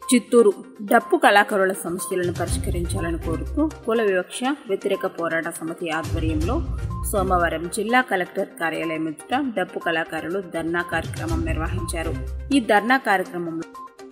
చిత్తూరు డప్పు కళాకారుల సమస్యలను పరిష్కరించాలని కోరుతూ కుల వివక్ష వ్యతిరేక పోరాట సమితి ఆధ్వర్యంలో సోమవారం జిల్లా కలెక్టర్ కార్యాలయం ఎదుట డప్పు కళాకారులు ధర్నా కార్యక్రమం నిర్వహించారు ఈ ధర్నా కార్యక్రమంలో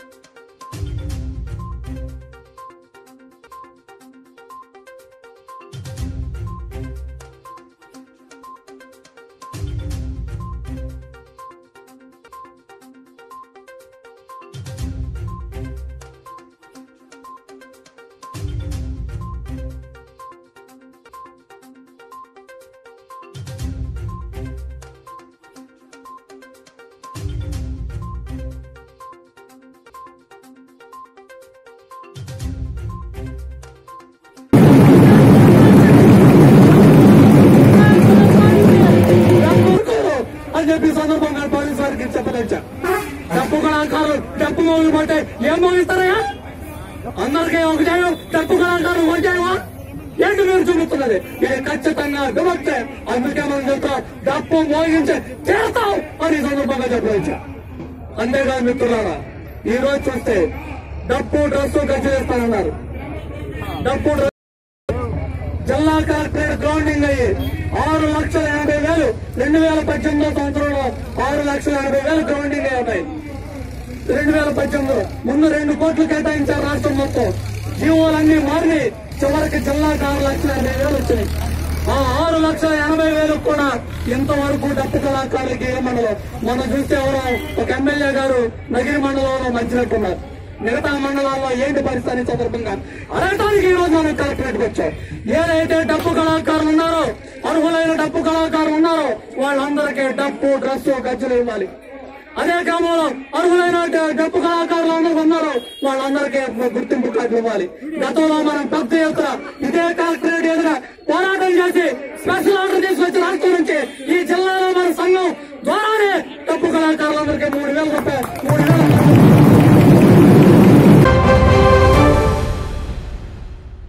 ఊరుకోరు అని చెప్పి ఈ సందర్భంగా పోలీసు వారికి చెప్పదచ్చా డప్పు కళాకారులు డప్పు మోగులు పడితే ఏం మోగిస్తారయ్యా అందరికీ ఒక జయం డప్పు కళాకారులు ఒక జయమా ఏంటి మీరు చూపుతున్నది ఇది ఖచ్చితంగా విభక్తే అందుకే మనం చెప్తాం డప్పు మోగించి చేస్తాం అని ఈ సందర్భంగా చెప్పదచ్చా అంతేకాదు మిత్రులారా ఈ రోజు చూస్తే డప్పు డ్రస్సు ఖర్చు చేస్తానన్నారు డప్పు డ్రస్సు జిల్లా కలెక్టరేట్ గ్రౌండింగ్ అయ్యి ఆరు లక్షల ఎనభై వేలు రెండు వేల పద్దెనిమిదో సంవత్సరంలో ఆరు లక్షల ఎనభై వేలు గ్రౌండింగ్ అయి ఉన్నాయి రెండు వేల పద్దెనిమిదిలో ముందు రెండు కోట్లు కేటాయించారు రాష్ట్రం మొత్తం జీవోలన్నీ మారి చివరికి జిల్లాకు ఆరు లక్షల ఎనభై వేలు వచ్చినాయి ఆ ఆరు లక్షల ఎనభై వేలు కూడా ఇంతవరకు డప్పు కళాకారులకి ఏ మండలం మనం చూస్తే ఎవరో ఒక ఎమ్మెల్యే గారు నగిరి మండలంలో మంచినట్టున్నారు మిగతా మండలాల్లో ఏంటి పరిస్థితి అనే సందర్భంగా అడగటానికి ఈ రోజు మనం కలెక్టరేట్ వచ్చాం ఏదైతే డప్పు కళాకారులు ఉన్నారో అర్హులైన డప్పు కళాకారులు ఉన్నారో వాళ్ళందరికీ డప్పు డ్రెస్సు గజ్జలు ఇవ్వాలి అదే క్రమంలో అర్హులైన డ- డప్పు కళాకారులు అందరూ ఉన్నారో వాళ్ళందరికీ గుర్తింపు కార్డు ఇవ్వాలి గతంలో మనం పెద్ద ఎత్తున ఇదే కలెక్టరేట్ ఎదుర పోరాటం చేసి స్పెషల్ ఆర్డర్ తీసుకొచ్చి రాష్ట్రం నుంచి ఈ జిల్లాలో మన సంఘం ద్వారానే డప్పు కళాకారులందరికీ మూడు వేల రూపాయలు మూడు వేల